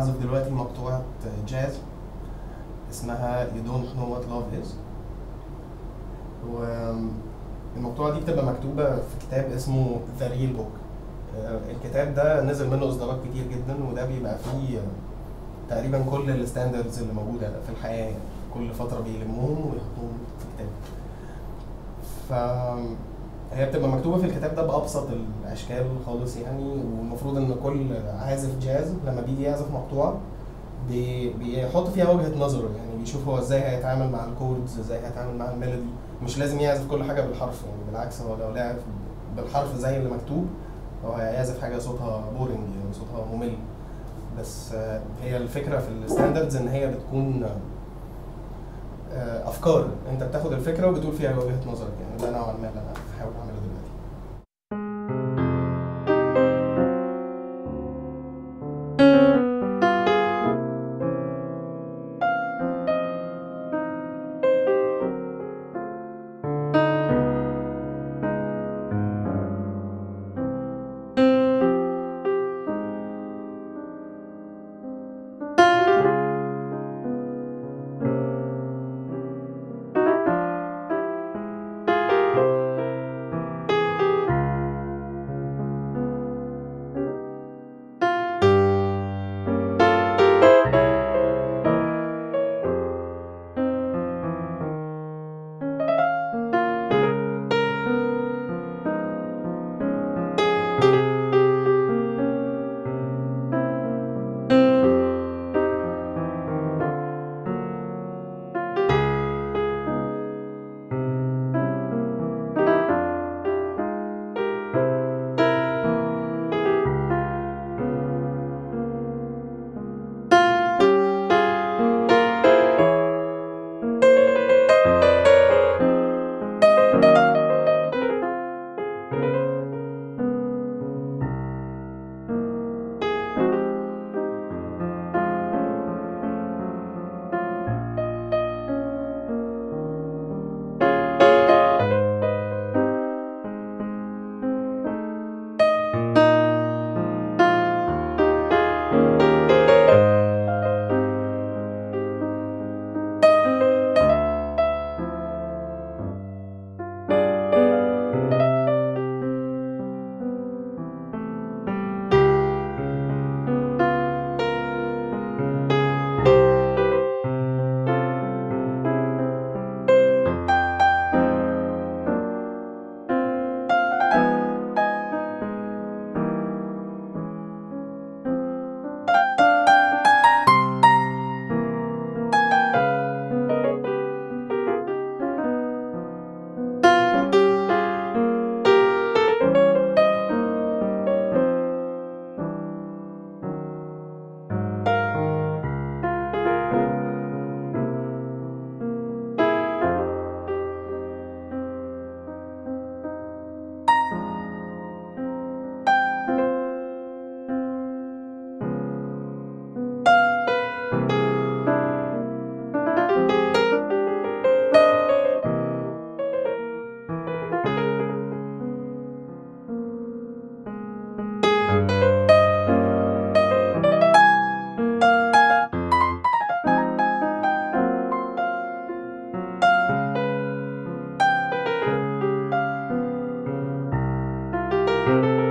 بعزف دلوقتي مقطوعة جاز اسمها You Don't Know What Love Is والمقطوعة دي بتبقى مكتوبة في كتاب اسمه The Real Book آه، الكتاب ده نزل منه اصدارات كتير جدا وده بيبقى فيه آه، تقريبا كل الستاندردز اللي موجودة في الحياة يعني كل فترة بيلموهم ويحطوهم في كتاب ف هي بتبقى مكتوبة في الكتاب ده بأبسط الأشكال خالص يعني والمفروض إن كل عازف جاز لما بيجي يعزف مقطوعة بي- بيحط فيها وجهة نظره يعني بيشوف هو ازاي هيتعامل مع الكوردز ازاي هيتعامل مع الميلودي مش لازم يعزف كل حاجة بالحرف يعني بالعكس هو لو لعب بالحرف زي اللي مكتوب هو هيعزف حاجة صوتها بورنج يعني صوتها ممل بس آه، هي الفكرة في الستاندردز ان هي بتكون آه، افكار انت بتاخد الفكرة وبتقول فيها وجهة نظرك يعني ده نوعا ما اللي انا بحاول اعمله دلوقتي thank you